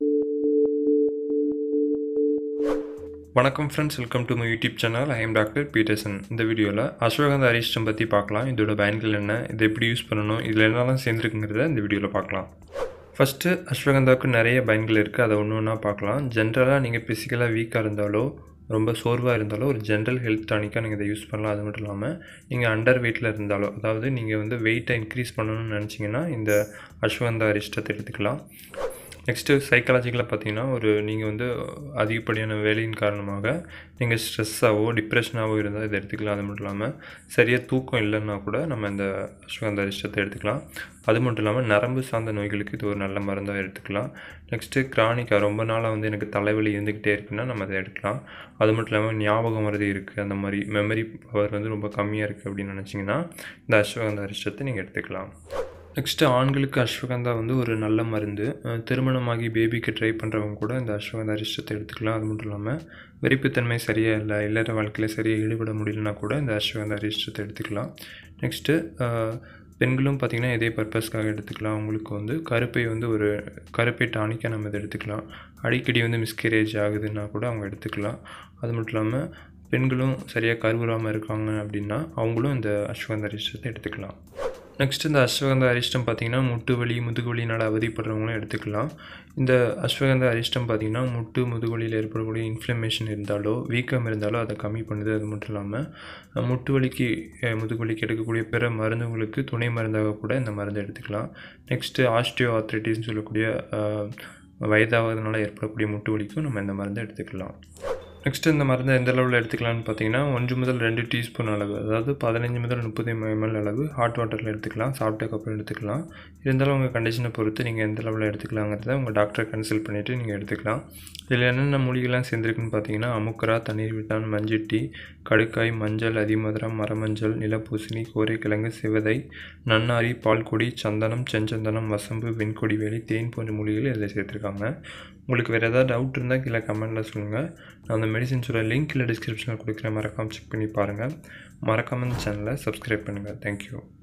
வணக்கம் friends welcome to my YouTube channel I am doctor Peterson இந்த வீடியோவில் அஸ்வகந்த அரிஷ்டம் பற்றி பார்க்கலாம் இதோட பயன்கள் என்ன இதை எப்படி யூஸ் பண்ணணும் இதில் என்னெல்லாம் சேர்ந்துருக்குங்கிறத இந்த வீடியோவில் பார்க்கலாம் ஃபஸ்ட்டு அஸ்வகந்தாவுக்கு நிறைய பயன்கள் இருக்குது அதை ஒன்று ஒன்றா பார்க்கலாம் ஜென்ரலாக நீங்கள் ஃபிசிக்கலாக வீக்காக இருந்தாலோ ரொம்ப சோர்வாக இருந்தாலோ ஒரு ஜென்ரல் ஹெல்த் டானிக்காக நீங்கள் இதை யூஸ் பண்ணலாம் அது மட்டும் இல்லாமல் நீங்கள் அண்டர் வெயிட்டில் இருந்தாலோ அதாவது நீங்கள் வந்து வெயிட்டை இன்க்ரீஸ் பண்ணணும்னு நினச்சிங்கன்னா இந்த அஸ்வகந்தா அரிஷ்டத்தை எடுத்துக்கலாம் நெக்ஸ்ட்டு சைக்காலஜிக்கலாக பார்த்தீங்கன்னா ஒரு நீங்கள் வந்து அதிகப்படியான வேலையின் காரணமாக நீங்கள் ஸ்ட்ரெஸ்ஸாவோ டிப்ரெஷனாகவோ இருந்தால் இதை எடுத்துக்கலாம் அது மட்டும் இல்லாமல் சரியாக தூக்கம் இல்லைன்னா கூட நம்ம இந்த அஸ்வகந்த அரிஷ்டத்தை எடுத்துக்கலாம் அது மட்டும் இல்லாமல் நரம்பு சார்ந்த நோய்களுக்கு இது ஒரு நல்ல மருந்தாக எடுத்துக்கலாம் நெக்ஸ்ட்டு கிரானிக்காக ரொம்ப நாளாக வந்து எனக்கு தலைவலி இருந்துக்கிட்டே இருக்குன்னா நம்ம அதை எடுக்கலாம் அது மட்டும் இல்லாமல் ஞாபகம் மருதி இருக்குது அந்த மாதிரி மெமரி பவர் வந்து ரொம்ப கம்மியாக இருக்குது அப்படின்னு நினச்சிங்கன்னா இந்த அஸ்வகந்த அரிஷ்டத்தை நீங்கள் எடுத்துக்கலாம் நெக்ஸ்ட்டு ஆண்களுக்கு அஸ்வகந்தா வந்து ஒரு நல்ல மருந்து அஹ் திருமணமாகி பேபிக்கு ட்ரை பண்ணுறவங்க கூட இந்த அஸ்வகந்தா அரிஷ்டத்தை எடுத்துக்கலாம் அது மட்டும் இல்லாமல் வெறிப்புத்தன்மை சரியாக இல்லை இல்லற வாழ்க்கையில் சரியாக ஈடுபட முடியலனா கூட இந்த அஸ்வகந்தா அரிஷ்டத்தை எடுத்துக்கலாம் நெக்ஸ்ட்டு பெண்களும் பார்த்திங்கன்னா இதே பர்பஸ்க்காக எடுத்துக்கலாம் அவங்களுக்கு வந்து கருப்பை வந்து ஒரு கருப்பை டானிக்காக நம்ம இதை எடுத்துக்கலாம் அடிக்கடி வந்து மிஸ்கேரேஜ் ஆகுதுன்னா கூட அவங்க எடுத்துக்கலாம் அது மட்டும் இல்லாமல் பெண்களும் சரியாக கருவுறாமல் இருக்காங்க அப்படின்னா அவங்களும் இந்த அஸ்வகந்த அரிஷ்டத்தை எடுத்துக்கலாம் நெக்ஸ்ட் இந்த அஸ்வகந்த அரிஷ்டம் பார்த்திங்கன்னா முட்டு வலி முதுகு வலினால் அவதிப்படுறவங்களும் எடுத்துக்கலாம் இந்த அஸ்வகந்த அரிஷ்டம் பார்த்திங்கன்னா முட்டு முதுகுவலியில் ஏற்படக்கூடிய இன்ஃப்ளமேஷன் இருந்தாலோ வீக்கம் இருந்தாலோ அதை கம்மி பண்ணுது அது மட்டும் இல்லாமல் முட்டு வலிக்கு அஹ், முதுகு வலிக்கு எடுக்கக்கூடிய பிற மருந்துகளுக்கு துணை மருந்தாக கூட இந்த மருந்து எடுத்துக்கலாம் நெக்ஸ்ட்டு ஆஸ்டியோ ஆர்த்ரைட்டிஸ்னு சொல்லக்கூடிய அஹ், வயதாவதுனால ஏற்படக்கூடிய முட்டு வலிக்கும் நம்ம இந்த மருந்தை எடுத்துக்கலாம் நெக்ஸ்ட் இந்த மருந்தை எந்த அளவில் எடுத்துக்கலாம்னு பார்த்தீங்கன்னா ஒன்று முதல் ரெண்டு டீஸ்பூன் அளவு அதாவது பதினஞ்சு முதல் முப்பது எம்எல் அளவு ஹாட் வாட்டரில் எடுத்துக்கலாம் சாப்பிட்டதுக்கப்புறம் எடுத்துக்கலாம் இருந்தாலும் உங்கள் கண்டிஷனை பொறுத்து நீங்கள் எந்த அளவில் எடுத்துக்கலாங்கிறத உங்கள் டாக்டரை கன்சல்ட் பண்ணிவிட்டு நீங்கள் எடுத்துக்கலாம் இதில் என்னென்ன மூலிகைலாம் சேர்ந்துருக்குன்னு பார்த்தீங்கன்னா அமுக்கரா தண்ணீர் விட்டான் மஞ்சிட்டி கடுக்காய் மஞ்சள் அதிமதுரம் மரமஞ்சள் நிலப்பூசணி கோரைக்கிழங்கு சிவதை நன்னாரி பால்கொடி சந்தனம் செஞ்சந்தனம் வசம்பு வெண்கொடி வேலி தேன் போன்ற மூலிகைகள் இதில் சேர்த்துருக்காங்க உங்களுக்கு வேறு ஏதாவது டவுட் இருந்தால் கீழே கமெண்ட்டில் சொல்லுங்கள் நான் அந்த மெடிசின்ஸோட லிங்க் இல்லை டிஸ்கிரிப்ஷனில் கொடுக்குறேன் மறக்காமல் செக் பண்ணி பாருங்கள் மறக்காமல் இந்த சேனலை சப்ஸ்கிரைப் பண்ணுங்கள் தேங்க்யூ